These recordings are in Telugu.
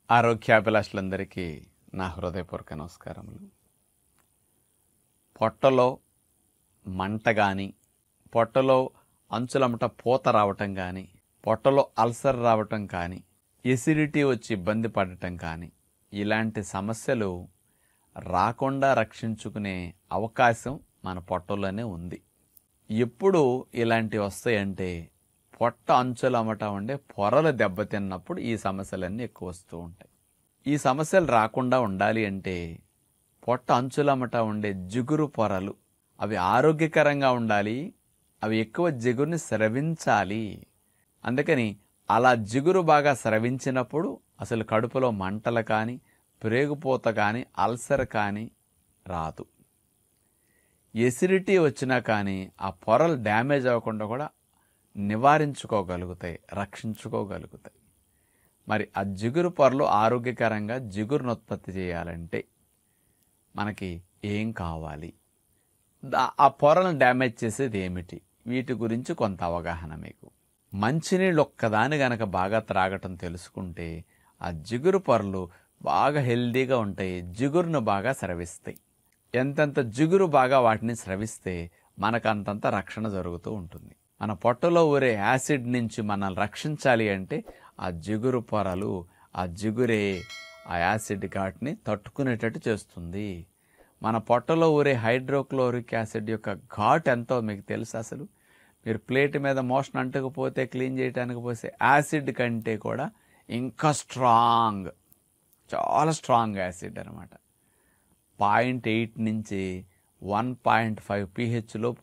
ఆరోగ్యాభిలాషులందరికీ నా హృదయపూర్వక నమస్కారములు పొట్టలో మంట కానీ పొట్టలో అంచులమట పూత రావటం కానీ పొట్టలో అల్సర్ రావటం కానీ ఎసిడిటీ వచ్చి ఇబ్బంది పడటం కానీ ఇలాంటి సమస్యలు రాకుండా రక్షించుకునే అవకాశం మన పొట్టలోనే ఉంది ఎప్పుడు ఇలాంటివి వస్తాయంటే పొట్ట అంచులు అమ్మటా ఉండే పొరలు దెబ్బతిన్నప్పుడు ఈ సమస్యలన్నీ ఎక్కువ వస్తూ ఉంటాయి ఈ సమస్యలు రాకుండా ఉండాలి అంటే పొట్ట అంచులు అమ్మటా ఉండే జిగురు పొరలు అవి ఆరోగ్యకరంగా ఉండాలి అవి ఎక్కువ జిగురుని స్రవించాలి అందుకని అలా జిగురు బాగా స్రవించినప్పుడు అసలు కడుపులో మంటలు కానీ ప్రేగుపోత కానీ అల్సర్ కానీ రాదు ఎసిడిటీ వచ్చినా కానీ ఆ పొరలు డ్యామేజ్ అవ్వకుండా కూడా నివారించుకోగలుగుతాయి రక్షించుకోగలుగుతాయి మరి ఆ జిగురు పొరలు ఆరోగ్యకరంగా జిగురును ఉత్పత్తి చేయాలంటే మనకి ఏం కావాలి దా- ఆ పొరలను డ్యామేజ్ చేసేది ఏమిటి వీటి గురించి కొంత అవగాహన మీకు మంచినీళ్ళు ఒక్కదాని గనక బాగా త్రాగటం తెలుసుకుంటే ఆ జిగురు పొరలు బాగా హెల్దీగా ఉంటాయి జిగురును బాగా స్రవిస్తాయి ఎంతెంత జిగురు బాగా వాటిని స్రవిస్తే మనకు అంతంత రక్షణ జరుగుతూ ఉంటుంది మన పొట్టలో ఊరే యాసిడ్ నుంచి మనల్ని రక్షించాలి అంటే ఆ జిగురు పొరలు ఆ జిగురే ఆ యాసిడ్ ఘాట్ని తట్టుకునేటట్టు చేస్తుంది మన పొట్టలో ఊరే హైడ్రోక్లోరిక్ యాసిడ్ యొక్క ఘాట్ ఎంతో మీకు తెలుసు అసలు మీరు ప్లేట్ మీద మోషన్ అంటకపోతే క్లీన్ చేయడానికి పోసే యాసిడ్ కంటే కూడా ఇంకా స్ట్రాంగ్ చాలా స్ట్రాంగ్ యాసిడ్ అనమాట పాయింట్ ఎయిట్ నుంచి వన్ పాయింట్ ఫైవ్ పీహెచ్ లోపు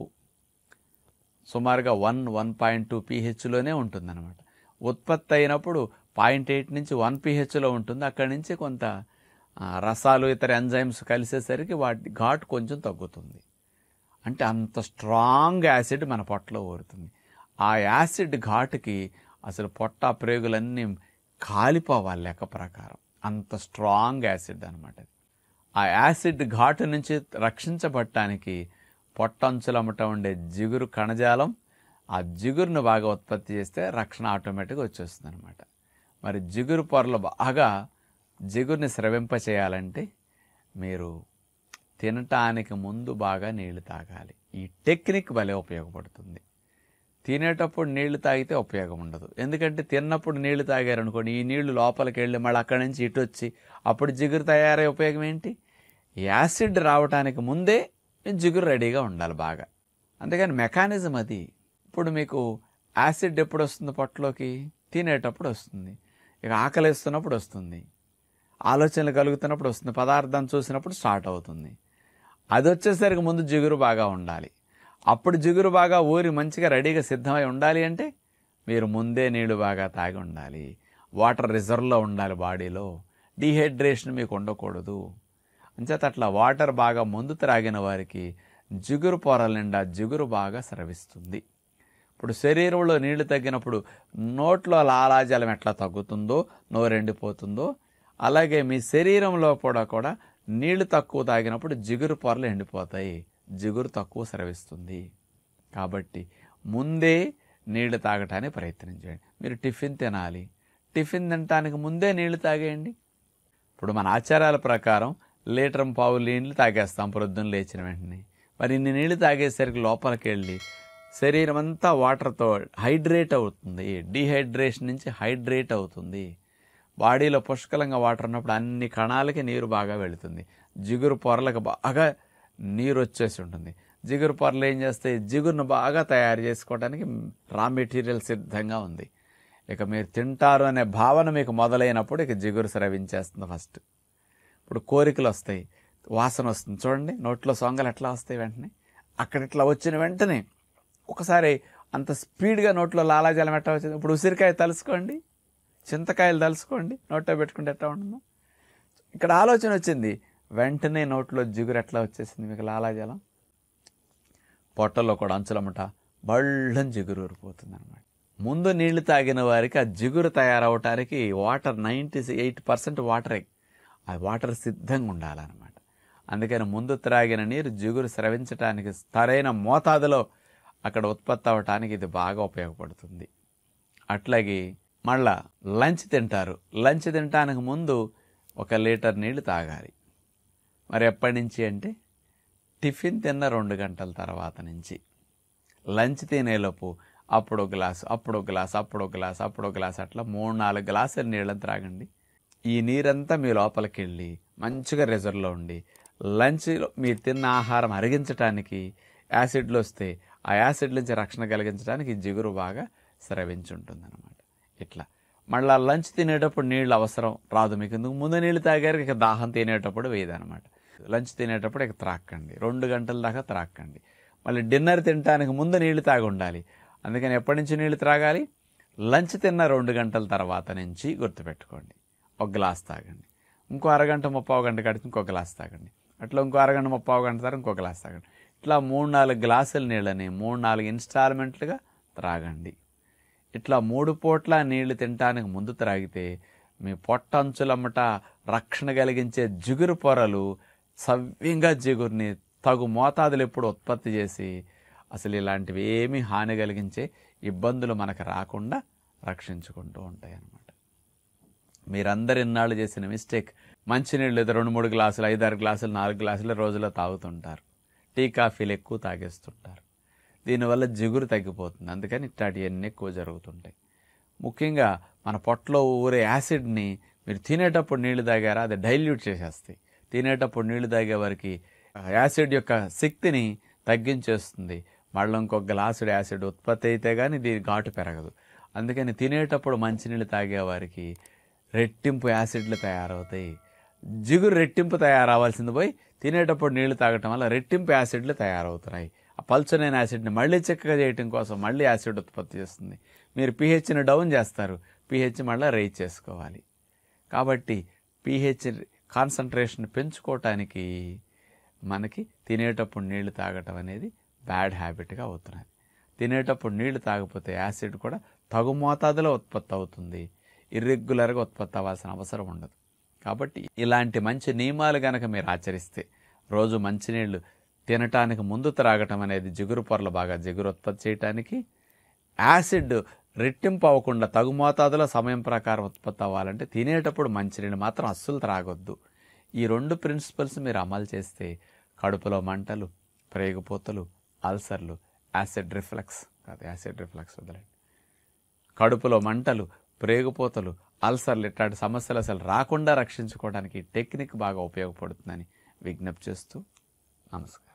సుమారుగా వన్ వన్ పాయింట్ టూ పీహెచ్లోనే ఉంటుందన్నమాట ఉత్పత్తి అయినప్పుడు పాయింట్ ఎయిట్ నుంచి వన్ పీహెచ్లో ఉంటుంది అక్కడి నుంచి కొంత ఆ, రసాలు ఇతర ఎంజైమ్స్ కలిసేసరికి వాటి ఘాట్ కొంచెం తగ్గుతుంది అంటే అంత స్ట్రాంగ్ యాసిడ్ మన పొట్టలో ఊరుతుంది ఆ యాసిడ్ ఘాటుకి అసలు పొట్ట ప్రేగులన్నీ కాలిపోవాలి లెక్క ప్రకారం అంత స్ట్రాంగ్ యాసిడ్ అనమాట ఆ యాసిడ్ ఘాటు నుంచి రక్షించబడటానికి పొట్టంచులమ్మట ఉండే జిగురు కణజాలం ఆ జిగురును బాగా ఉత్పత్తి చేస్తే రక్షణ ఆటోమేటిక్గా వచ్చేస్తుంది అనమాట మరి జిగురు పొరలు బాగా జిగురుని స్రవింప చేయాలంటే మీరు తినటానికి ముందు బాగా నీళ్లు తాగాలి ఈ టెక్నిక్ భలే ఉపయోగపడుతుంది తినేటప్పుడు నీళ్లు తాగితే ఉపయోగం ఉండదు ఎందుకంటే తిన్నప్పుడు నీళ్లు తాగారనుకోండి ఈ నీళ్లు లోపలికి వెళ్ళి మళ్ళీ అక్కడి నుంచి ఇటు వచ్చి అప్పుడు జిగురు తయారయ్యే ఉపయోగం ఏంటి యాసిడ్ రావటానికి ముందే జిగురు రెడీగా ఉండాలి బాగా అందుకని మెకానిజం అది ఇప్పుడు మీకు యాసిడ్ ఎప్పుడు వస్తుంది పొట్టలోకి తినేటప్పుడు వస్తుంది ఇక ఆకలి వేస్తున్నప్పుడు వస్తుంది ఆలోచనలు కలుగుతున్నప్పుడు వస్తుంది పదార్థాన్ని చూసినప్పుడు స్టార్ట్ అవుతుంది అది వచ్చేసరికి ముందు జిగురు బాగా ఉండాలి అప్పుడు జిగురు బాగా ఊరి మంచిగా రెడీగా సిద్ధమై ఉండాలి అంటే మీరు ముందే నీళ్లు బాగా తాగి ఉండాలి వాటర్ రిజర్వ్లో ఉండాలి బాడీలో డీహైడ్రేషన్ మీకు ఉండకూడదు అంచేత అట్లా వాటర్ బాగా ముందు త్రాగిన వారికి జిగురు పొరల నిండా జిగురు బాగా స్రవిస్తుంది ఇప్పుడు శరీరంలో నీళ్లు తగ్గినప్పుడు నోట్లో లాలాజలం ఎట్లా తగ్గుతుందో నోరెండిపోతుందో అలాగే మీ శరీరంలో కూడా కూడా నీళ్లు తక్కువ తాగినప్పుడు జిగురు పొరలు ఎండిపోతాయి జిగురు తక్కువ స్రవిస్తుంది కాబట్టి ముందే నీళ్లు తాగటానికి ప్రయత్నం చేయండి మీరు టిఫిన్ తినాలి టిఫిన్ తినటానికి ముందే నీళ్లు తాగేయండి ఇప్పుడు మన ఆచారాల ప్రకారం లీటర్ పావు నీళ్లు తాగేస్తాం ప్రొద్దున లేచిన వెంటనే మరి ఇన్ని నీళ్లు తాగేసరికి లోపలికి వెళ్ళి శరీరం అంతా వాటర్తో హైడ్రేట్ అవుతుంది డీహైడ్రేషన్ నుంచి హైడ్రేట్ అవుతుంది బాడీలో పుష్కలంగా వాటర్ ఉన్నప్పుడు అన్ని కణాలకి నీరు బాగా వెళుతుంది జిగురు పొరలకు బాగా నీరు వచ్చేసి ఉంటుంది జిగురు పొరలు ఏం చేస్తాయి జిగురును బాగా తయారు చేసుకోవడానికి రా మెటీరియల్ సిద్ధంగా ఉంది ఇక మీరు తింటారు అనే భావన మీకు మొదలైనప్పుడు ఇక జిగురు స్రవించేస్తుంది ఫస్ట్ ఇప్పుడు కోరికలు వస్తాయి వాసన వస్తుంది చూడండి నోట్లో సొంగలు ఎట్లా వస్తాయి వెంటనే అక్కడ ఇట్లా వచ్చిన వెంటనే ఒకసారి అంత స్పీడ్గా నోట్లో లాలాజలం ఎట్లా వచ్చింది ఇప్పుడు ఉసిరికాయ తలుసుకోండి చింతకాయలు తలుసుకోండి నోట్లో పెట్టుకుంటే ఎట్లా ఉంటుందో ఇక్కడ ఆలోచన వచ్చింది వెంటనే నోట్లో జిగురు ఎట్లా వచ్చేసింది మీకు లాలాజలం పొట్టలో కూడా అంచులమ్మట బళ్ళని జిగురు ఊరిపోతుంది అనమాట ముందు నీళ్లు తాగిన వారికి ఆ జిగురు తయారవటానికి వాటర్ నైంటీ ఎయిట్ పర్సెంట్ వాటరే ఆ వాటర్ సిద్ధంగా ఉండాలన్నమాట అందుకని ముందు త్రాగిన నీరు జిగురు స్రవించటానికి సరైన మోతాదులో అక్కడ ఉత్పత్తి అవ్వటానికి ఇది బాగా ఉపయోగపడుతుంది అట్లాగే మళ్ళా లంచ్ తింటారు లంచ్ తినటానికి ముందు ఒక లీటర్ నీళ్లు తాగాలి మరి ఎప్పటి నుంచి అంటే టిఫిన్ తిన్న రెండు గంటల తర్వాత నుంచి లంచ్ తినేలోపు అప్పుడు ఒక గ్లాస్ అప్పుడు ఒక గ్లాస్ అప్పుడు ఒక గ్లాస్ అప్పుడు ఒక గ్లాస్ అట్లా మూడు నాలుగు గ్లాసులు నీళ్ళని త్రాగండి ఈ నీరంతా మీ లోపలికి వెళ్ళి మంచిగా రిజర్వ్లో ఉండి లంచ్లో మీరు తిన్న ఆహారం అరిగించడానికి యాసిడ్లు వస్తే ఆ యాసిడ్ నుంచి రక్షణ కలిగించడానికి ఈ జిగురు బాగా స్రవించుంటుంది అనమాట ఇట్లా మళ్ళీ లంచ్ తినేటప్పుడు నీళ్ళు అవసరం రాదు మీకు ఎందుకు ముందు నీళ్ళు తాగారు ఇక దాహం తినేటప్పుడు వేయదనమాట లంచ్ తినేటప్పుడు ఇక త్రాక్కండి రెండు గంటల దాకా త్రాక్కండి మళ్ళీ డిన్నర్ తినడానికి ముందు నీళ్లు తాగి ఉండాలి అందుకని ఎప్పటి నుంచి నీళ్లు త్రాగాలి లంచ్ తిన్న రెండు గంటల తర్వాత నుంచి గుర్తుపెట్టుకోండి ఒక గ్లాస్ తాగండి ఇంకో అరగంట ముప్పావు గంట కడితే ఇంకో గ్లాస్ తాగండి అట్లా ఇంకో అరగంట ముప్పావు గంట తర్వాత ఇంకో గ్లాస్ తాగండి ఇట్లా మూడు నాలుగు గ్లాసుల నీళ్ళని మూడు నాలుగు ఇన్స్టాల్మెంట్లుగా త్రాగండి ఇట్లా మూడు పూట్ల నీళ్లు తినటానికి ముందు త్రాగితే మీ పొట్ట అంచులమ్మట రక్షణ కలిగించే జిగురు పొరలు సవ్యంగా జిగురుని తగు మోతాదులు ఎప్పుడు ఉత్పత్తి చేసి అసలు ఇలాంటివి ఏమీ హాని కలిగించే ఇబ్బందులు మనకు రాకుండా రక్షించుకుంటూ ఉంటాయి అన్నమాట మీరందరు ఇన్నాళ్ళు చేసిన మిస్టేక్ మంచినీళ్ళు ఏదో రెండు మూడు గ్లాసులు ఐదారు గ్లాసులు నాలుగు గ్లాసులు రోజులో తాగుతుంటారు టీ కాఫీలు ఎక్కువ తాగేస్తుంటారు దీనివల్ల జిగురు తగ్గిపోతుంది అందుకని ఇట్లాంటివన్నీ ఎక్కువ జరుగుతుంటాయి ముఖ్యంగా మన పొట్టలో ఊరే యాసిడ్ని మీరు తినేటప్పుడు నీళ్లు తాగారా అది డైల్యూట్ చేసేస్తాయి తినేటప్పుడు నీళ్లు తాగే వారికి ఆ యాసిడ్ యొక్క శక్తిని తగ్గించేస్తుంది మళ్ళీ ఇంకొక గ్లాసుడు యాసిడ్ ఉత్పత్తి అయితే కానీ దీని ఘాటు పెరగదు అందుకని తినేటప్పుడు మంచినీళ్ళు తాగేవారికి రెట్టింపు యాసిడ్లు తయారవుతాయి జిగురు రెట్టింపు తయారవ్వాల్సింది పోయి తినేటప్పుడు నీళ్లు తాగటం వల్ల రెట్టింపు యాసిడ్లు తయారవుతున్నాయి ఆ పల్చనైన యాసిడ్ని మళ్ళీ చిక్కగా చేయటం కోసం మళ్ళీ యాసిడ్ ఉత్పత్తి చేస్తుంది మీరు పీహెచ్ని డౌన్ చేస్తారు పీహెచ్ మళ్ళీ రైజ్ చేసుకోవాలి కాబట్టి పీహెచ్ కాన్సన్ట్రేషన్ పెంచుకోవటానికి మనకి తినేటప్పుడు నీళ్లు తాగటం అనేది బ్యాడ్ హ్యాబిట్గా అవుతున్నది తినేటప్పుడు నీళ్లు తాగకపోతే యాసిడ్ కూడా తగు మోతాదులో ఉత్పత్తి అవుతుంది ఇర్రెగ్యులర్గా ఉత్పత్తి అవ్వాల్సిన అవసరం ఉండదు కాబట్టి ఇలాంటి మంచి నియమాలు కనుక మీరు ఆచరిస్తే రోజు మంచినీళ్ళు తినటానికి ముందు త్రాగటం అనేది జిగురు పొరలు బాగా జిగురు ఉత్పత్తి చేయటానికి యాసిడ్ రెట్టింపు అవ్వకుండా తగు మోతాదులో సమయం ప్రకారం ఉత్పత్తి అవ్వాలంటే తినేటప్పుడు మంచినీళ్ళు మాత్రం అస్సలు త్రాగొద్దు ఈ రెండు ప్రిన్సిపల్స్ మీరు అమలు చేస్తే కడుపులో మంటలు ప్రేగుపోతలు అల్సర్లు యాసిడ్ రిఫ్లెక్స్ కాదు యాసిడ్ రిఫ్లెక్స్ వదలండి కడుపులో మంటలు ప్రేగుపోతలు అల్సర్లు ఇట్లాంటి సమస్యలు అసలు రాకుండా రక్షించుకోవడానికి ఈ టెక్నిక్ బాగా ఉపయోగపడుతుందని విజ్ఞప్తి చేస్తూ నమస్కారం